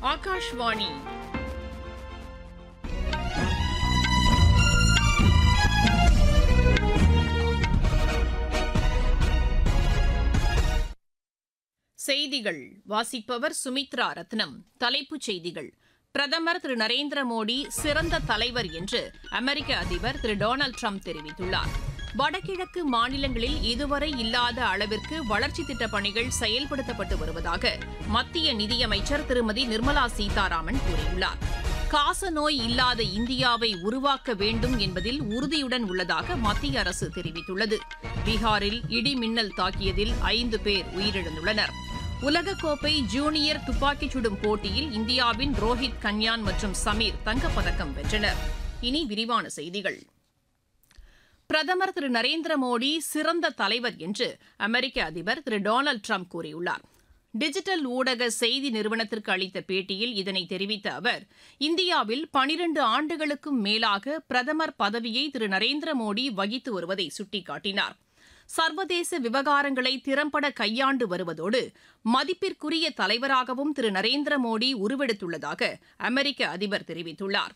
ஆகாஷ்வாணி செய்திகள் வாசிப்பவர் சுமித்ரா ரத்னம் தலைப்புச் செய்திகள் பிரதமர் திரு நரேந்திர மோடி சிறந்த தலைவர் என்று அமெரிக்க அதிபர் திரு டொனால்டு ட்ரம்ப் தெரிவித்துள்ளார் வடகிழக்கு மாநிலங்களில் இதுவரை இல்லாத அளவிற்கு வளர்ச்சித் திட்டப் பணிகள் செயல்படுத்தப்பட்டு வருவதாக மத்திய நிதியமைச்சர் திருமதி நிர்மலா சீதாராமன் கூறியுள்ளார் காசநோய் இல்லாத இந்தியாவை உருவாக்க வேண்டும் என்பதில் உறுதியுடன் உள்ளதாக மத்திய அரசு தெரிவித்துள்ளது பீகாரில் இடி மின்னல் தாக்கியதில் ஐந்து பேர் உயிரிழந்துள்ளனர் உலகக்கோப்பை ஜூனியர் துப்பாக்கிச் சுடும் போட்டியில் இந்தியாவின் ரோஹித் கன்யான் மற்றும் சமீர் தங்கப்பதக்கம் வென்றனர் இனி விரிவான செய்திகள் பிரதமர் திரு நரேந்திர மோடி சிறந்த தலைவர் என்று அமெரிக்க அதிபர் திரு டொனால்டு ட்ரம்ப் கூறியுள்ளார் டிஜிட்டல் ஊடக செய்தி நிறுவனத்திற்கு அளித்த பேட்டியில் இதனை தெரிவித்த அவர் இந்தியாவில் பனிரண்டு ஆண்டுகளுக்கும் மேலாக பிரதமர் பதவியை திரு நரேந்திர மோடி வகித்து வருவதை சுட்டிக்காட்டினார் சர்வதேச விவகாரங்களை திறம்பட கையாண்டு வருவதோடு மதிப்பிற்குரிய தலைவராகவும் திரு நரேந்திர மோடி உருவெடுத்துள்ளதாக அமெரிக்க அதிபர் தெரிவித்துள்ளார்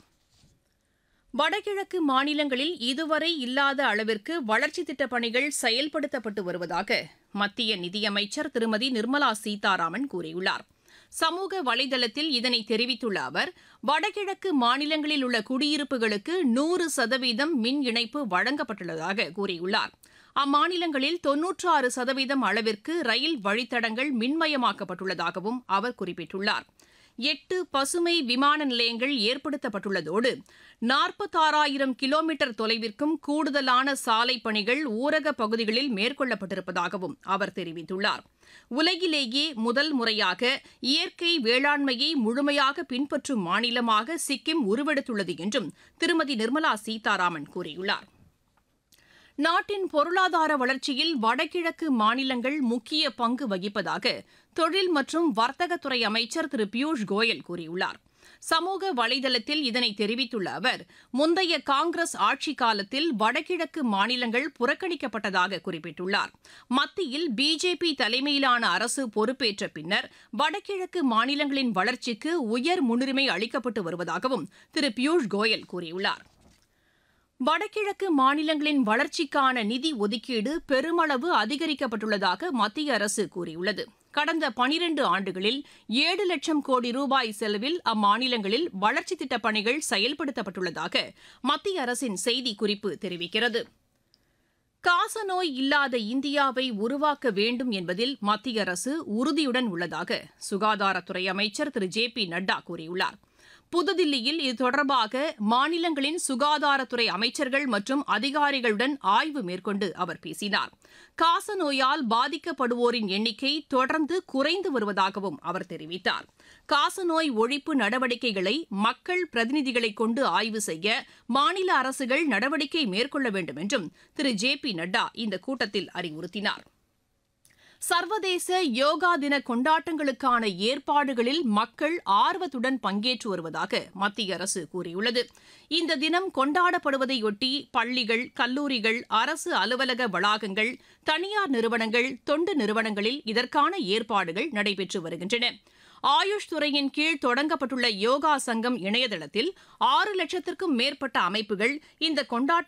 வடகிழக்கு மாநிலங்களில் இதுவரை இல்லாத அளவிற்கு வளர்ச்சித் திட்டப் பணிகள் செயல்படுத்தப்பட்டு வருவதாக மத்திய நிதியமைச்சர் திருமதி நிர்மலா சீதாராமன் கூறியுள்ளார் சமூக வலைதளத்தில் இதனை தெரிவித்துள்ள அவர் வடகிழக்கு மாநிலங்களில் உள்ள குடியிருப்புகளுக்கு நூறு சதவீதம் மின் இணைப்பு வழங்கப்பட்டுள்ளதாக கூறியுள்ளார் அம்மாநிலங்களில் தொன்னூற்றாறு சதவீதம் அளவிற்கு ரயில் வழித்தடங்கள் மின்மயமாக்கப்பட்டுள்ளதாகவும் அவர் குறிப்பிட்டுள்ளார் எட்டு பசுமை விமான நிலையங்கள் ஏற்படுத்தப்பட்டுள்ளதோடு நாற்பத்தாறாயிரம் கிலோமீட்டர் தொலைவிற்கும் கூடுதலான சாலை பணிகள் ஊரக பகுதிகளில் மேற்கொள்ளப்பட்டிருப்பதாகவும் அவர் தெரிவித்துள்ளார் உலகிலேயே முதல் முறையாக இயற்கை வேளாண்மையை முழுமையாக பின்பற்றும் மாநிலமாக சிக்கிம் உருவெடுத்துள்ளது என்றும் திருமதி நிர்மலா சீதாராமன் கூறியுள்ளார் நாட்டின் பொருளாதார வளர்ச்சியில் வடகிழக்கு மாநிலங்கள் முக்கிய பங்கு வகிப்பதாக தொழில் மற்றும் வர்த்தகத்துறை அமைச்சர் திரு பியூஷ் கோயல் கூறியுள்ளார் சமூக வலைதளத்தில் இதனை தெரிவித்துள்ள அவர் முந்தைய காங்கிரஸ் ஆட்சி காலத்தில் வடகிழக்கு மாநிலங்கள் புறக்கணிக்கப்பட்டதாக குறிப்பிட்டுள்ளார் மத்தியில் பிஜேபி தலைமையிலான அரசு பொறுப்பேற்ற பின்னர் வடகிழக்கு மாநிலங்களின் வளர்ச்சிக்கு உயர் முன்னுரிமை அளிக்கப்பட்டு வருவதாகவும் திரு பியூஷ் கோயல் கூறியுள்ளார் வடகிழக்கு மாநிலங்களின் வளர்ச்சிக்கான நிதி ஒதுக்கீடு பெருமளவு அதிகரிக்கப்பட்டுள்ளதாக மத்திய அரசு கூறியுள்ளது கடந்த பனிரண்டு ஆண்டுகளில் ஏழு லட்சம் கோடி ரூபாய் செலவில் அம்மாநிலங்களில் வளர்ச்சித் திட்டப் பணிகள் செயல்படுத்தப்பட்டுள்ளதாக மத்திய அரசின் செய்திக்குறிப்பு தெரிவிக்கிறது காசநோய் இல்லாத இந்தியாவை உருவாக்க வேண்டும் என்பதில் மத்திய அரசு உறுதியுடன் உள்ளதாக சுகாதாரத்துறை அமைச்சர் திரு ஜே பி நட்டா கூறியுள்ளார் புதுதில்லியில் இது தொடர்பாக மாநிலங்களின் சுகாதாரத்துறை அமைச்சர்கள் மற்றும் அதிகாரிகளுடன் ஆய்வு மேற்கொண்டு அவர் பேசினார் காசநோயால் பாதிக்கப்படுவோரின் எண்ணிக்கை தொடர்ந்து குறைந்து வருவதாகவும் அவர் தெரிவித்தார் காசநோய் ஒழிப்பு நடவடிக்கைகளை மக்கள் பிரதிநிதிகளை கொண்டு ஆய்வு செய்ய மாநில அரசுகள் நடவடிக்கை மேற்கொள்ள வேண்டும் என்றும் திரு ஜே பி நட்டா இந்த கூட்டத்தில் அறிவுறுத்தினார் சர்வதேச யோகா தின கொண்டாட்டங்களுக்கான ஏற்பாடுகளில் மக்கள் ஆர்வத்துடன் பங்கேற்று வருவதாக மத்திய அரசு கூறியுள்ளது இந்த தினம் கொண்டாடப்படுவதையொட்டி பள்ளிகள் கல்லூரிகள் அரசு அலுவலக வளாகங்கள் தனியார் நிறுவனங்கள் தொண்டு நிறுவனங்களில் இதற்கான ஏற்பாடுகள் நடைபெற்று வருகின்றன ஆயுஷ் துறையின் கீழ் தொடங்கப்பட்டுள்ள யோகா சங்கம் இணையதளத்தில் ஆறு லட்சத்திற்கும் மேற்பட்ட அமைப்புகள் இந்த கொண்டாட்ட